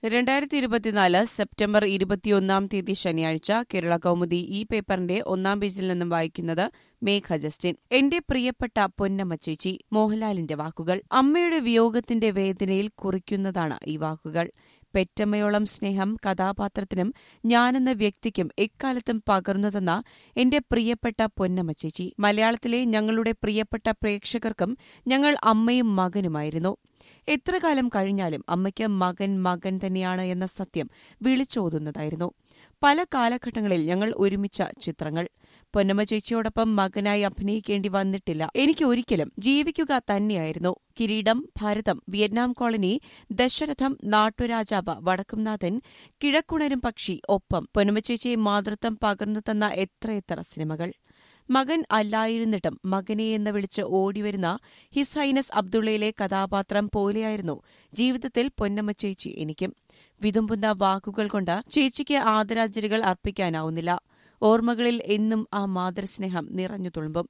രണ്ടായിരത്തി ഇരുപത്തിനാല് സെപ്റ്റംബർ ഇരുപത്തിയൊന്നാം തീയതി ശനിയാഴ്ച കേരള കൗമുദി ഈ പേപ്പറിന്റെ ഒന്നാം പേജിൽ നിന്നും വായിക്കുന്നത് മേഘ ജസ്റ്റിൻ എന്റെ പ്രിയപ്പെട്ട പൊന്നമ്മ ചേച്ചി മോഹൻലാലിന്റെ വാക്കുകൾ അമ്മയുടെ വിയോഗത്തിന്റെ വേദനയിൽ കുറിക്കുന്നതാണ് ഈ വാക്കുകൾ പെറ്റമ്മയോളം സ്നേഹം കഥാപാത്രത്തിനും ഞാനെന്ന വ്യക്തിക്കും എക്കാലത്തും പകർന്നുതന്ന എന്റെ പ്രിയപ്പെട്ട പൊന്നമ്മ ചേച്ചി മലയാളത്തിലെ ഞങ്ങളുടെ പ്രിയപ്പെട്ട പ്രേക്ഷകർക്കും ഞങ്ങൾ അമ്മയും മകനുമായിരുന്നു എത്ര കാലം കഴിഞ്ഞാലും അമ്മയ്ക്ക് മകൻ മകൻ തന്നെയാണ് എന്ന സത്യം വിളിച്ചോതുന്നതായിരുന്നു പല കാലഘട്ടങ്ങളിൽ ഞങ്ങൾ ഒരുമിച്ച ചിത്രങ്ങൾ പൊന്നമ്മ ചേച്ചിയോടൊപ്പം മകനായി അഭിനയിക്കേണ്ടി വന്നിട്ടില്ല എനിക്ക് ഒരിക്കലും ജീവിക്കുക തന്നെയായിരുന്നു കിരീടം ഭാരതം വിയറ്റ്നാം കോളനി ദശരഥം നാട്ടുരാജാവ് വടക്കുംനാഥൻ കിഴക്കുണരും പക്ഷി ഒപ്പം പൊന്നമ്മ ചേച്ചിയെ മാതൃത്വം പകർന്നു തന്ന എത്രയെത്ര സിനിമകൾ മകൻ അല്ലായിരുന്നിട്ടും മകനെ എന്ന് വിളിച്ച് ഓടിവരുന്ന ഹിസ് ഹൈനസ് അബ്ദുള്ളയിലെ കഥാപാത്രം പോലെയായിരുന്നു ജീവിതത്തിൽ പൊന്നമ്മ ചേച്ചി എനിക്കും വിതുമ്പുന്ന വാക്കുകൾ കൊണ്ട് ചേച്ചിക്ക് ആദരാഞ്ജലികൾ അർപ്പിക്കാനാവുന്നില്ല ഓർമ്മകളിൽ എന്നും ആ മാതൃസ്നേഹം നിറഞ്ഞു തുളുമ്പും